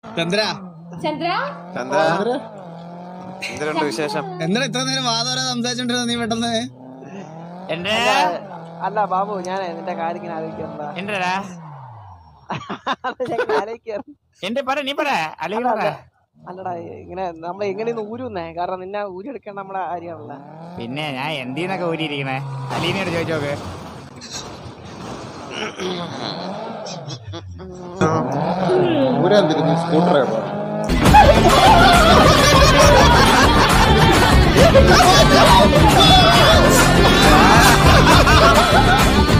ചന്ദ്ര ചന്ദ്ര ചന്ദ്ര എന്തിനുണ്ട് വിശേഷം എന്താ ഇത്ര നേരം വാദവരെ സംസാരിച്ചോണ്ടിരുന്ന നീ പെട്ടെന്ന് എന്റെ അല്ല ബാബു ഞാൻ നിന്റെ കാര്യം ഇങ്ങനെ ആലോചിക്കാറുണ്ടാ എന്റെടാ ആലോചിക്കാറ് എന്റെ പറ നീ പറ അല്ലെങ്കിൽ പറ അല്ലടാ ഇങ്ങനെ നമ്മൾ എങ്ങനെയൊന്ന് ഊരുന്നേ കാരണം നിന്നെ ഊരി എടുക്കേണ്ട നമ്മളെ കാര്യമാണല്ലോ പിന്നെ ഞാൻ എന്തിനൊക്കെ ഊരിയിരിക്കണേ അലീനയോട് ചോദിച്ചോക്ക് ഊരാൻ തിരിഞ്ഞ് സ്കൂട്ടർ ആ